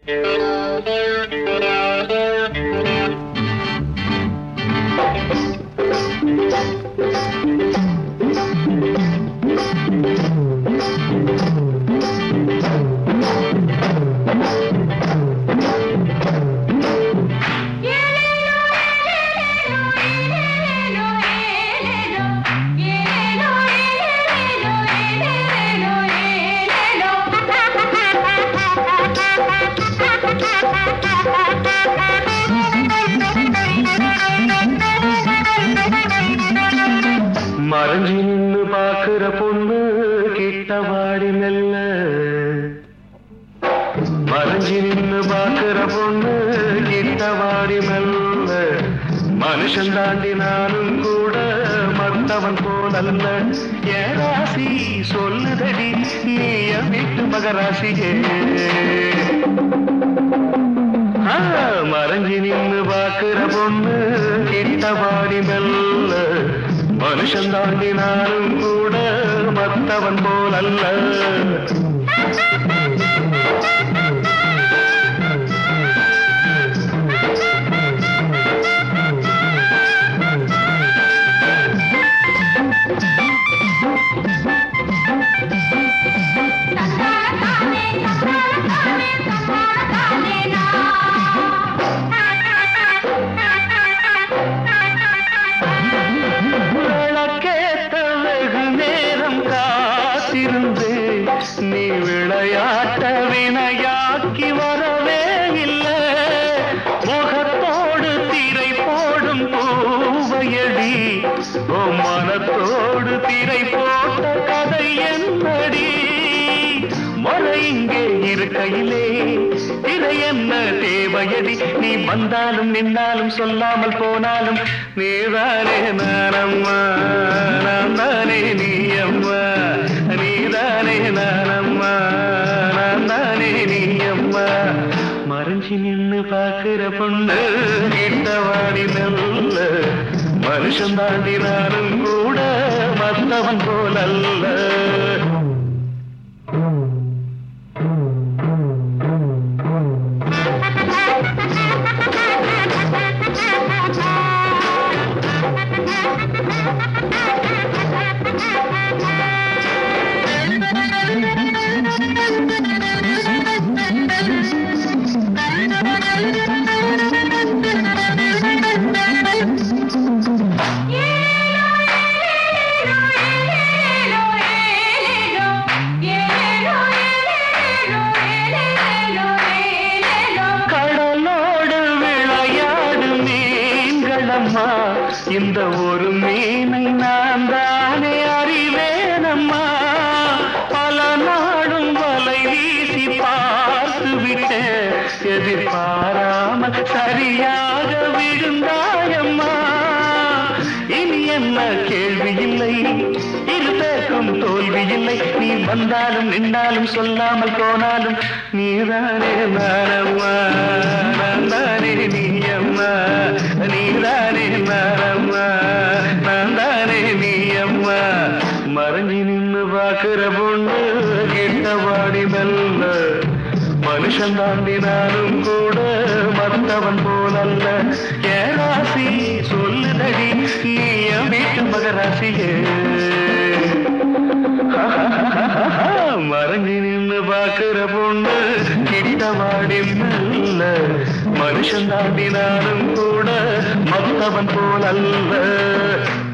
மறைஞ்சி நின்னு பாக்குற பொண்ணு கிட்ட வாடி மெல்ல மறைஞ்சி நின்னு பாக்குற பொண்ணு கிட்ட வாடி மெல்ல மனுஷன் தாண்டி நானும் கூட மத்தவன் போலல்ல என் ராசி சொல்லுதடி நீ என் வீட்டு மகராசியே ஆ, மறைஞ்சி நின்னு பாக்குற பொண்ணு கிட்ட வாடி மெல்ல மனுஷன் தாண்டி நானும் கூட மத்தவன் போலல்ல விளக்கேத்த வெகு நேரம் காத்திருந்து நீ விளையாட்ட வினையாக்கி வரவே இல்லை முகத்தோடு திரை போடும் பூவையடி ஓ மனத்தோடு திரை போட்ட கதை என்னடி முறை இங்கே இருக்கையிலே திரை என்ன தேவையடி நீ வந்தாலும் நின்னாலும் சொல்லாமல் போனாலும் நீதானே நானம்மா நான் தானே நீ அம்மா நீதானே நானம்மா நான் தானே நீ அம்மா மறைஞ்சி நின்னு பாக்குற பொண்ணு கிட்ட வாடி நல்ல மனுஷன் தாண்டி நானும் கூட மத்தவன் போலல்ல கடலோடு விளையாடு மீன்களம்மா இந்த ஒரு மீனை நான் தானே அறிவேனம்மா பல நாடும் வலை வீசி பார்த்து விட்டேன் எதிர்பாராமல் சரியாக விழுந்தாயம்மா இனி என்ன கேள்வி இல்லை இருதற்கும் தோல்வி இல்லை நீ வந்தாலும் நின்றாலும் சொல்லாமல் போனாலும் நீதானே நானம்மா நான் தானே நீ அம்மா நீதானே நானம்மா நான் தானே நீ அம்மா மறைஞ்சி நின்னு பாக்குற பொண்ணு கிட்ட வாடி மெல்ல மனுஷன் தாண்டி நானும் கூட மத்தவன் போலல்ல என் ராசி சொல்லுதடி நீ என் வீட்டு மகராசியே மறைஞ்சி நின்னு பாக்குற பொண்ணு கிட்ட வாடி மெல்ல மனுஷன் தாண்டி நானும் கூட மத்தவன் போலல்ல